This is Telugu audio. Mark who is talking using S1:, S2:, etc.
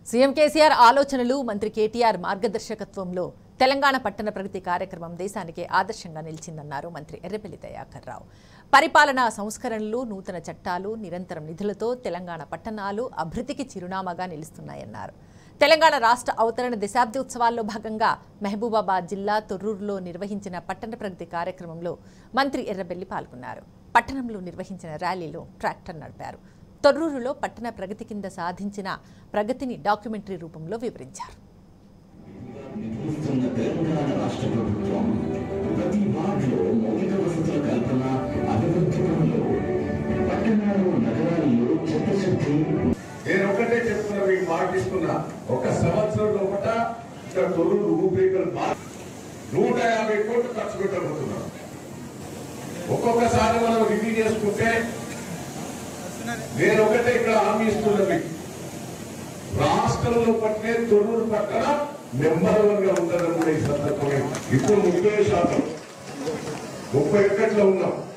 S1: సీఎం కేసీఆర్ ఆలోచనలు మంత్రి కేటీఆర్ మార్గదర్శకత్వంలో తెలంగాణ పట్టణ ప్రగతి కార్యక్రమం దేశానికి ఆదర్శంగా నిలిచిందన్నారు మంత్రి ఎర్రబెల్లి దయాకర్ రావు పరిపాలనా సంస్కరణలు నూతన చట్టాలు నిరంతరం నిధులతో తెలంగాణ పట్టణాలు అభివృద్ధికి చిరునామాగా నిలుస్తున్నాయన్నారు తెలంగాణ రాష్ట్ర అవతరణ దశాబ్ది ఉత్సవాల్లో భాగంగా మహబూబాబాద్ జిల్లా తొర్రూరులో నిర్వహించిన పట్టణ ప్రగతి కార్యక్రమంలో మంత్రి ఎర్రబెల్లి పాల్గొన్నారు పట్టణంలో నిర్వహించిన ర్యాలీలో ట్రాక్టర్ నడిపారు తొర్రూరులో పట్టణ ప్రగతి కింద సాధించిన ప్రగతిని డాక్యుమెంటరీ రూపంలో వివరించారు
S2: నిర్వహిస్తున్న తెలంగాణ రాష్ట్ర ప్రభుత్వం ప్రతి వార్డులో మౌలిక వసతుల కల్పన అభివృద్ధి పనులు పట్టణాలు నగరాల్లో చిత్తశుద్ధి
S3: నేను ఒకటే చెప్తున్నా మీకు మాట ఇస్తున్నా ఒక సంవత్సరం లోపల ఇక్కడ తొలుడు రూపురేఖలు మార్ నూట యాభై కోట్లు ఖర్చు పెట్టబోతున్నాం ఒక్కొక్కసారి మనం రివ్యూ చేసుకుంటే నేను ఒకటే ఇక్కడ హామీ ఇస్తున్నా మీకు రాష్ట్రంలో పట్టే తొర్రూరు పక్కన నెంబర్ వన్ గా ఉంటుందని కూడా ఈ సందర్భంగా ఇప్పుడు ముప్పై శాతం ముప్పై ఒక్కట్లో ఉన్నాం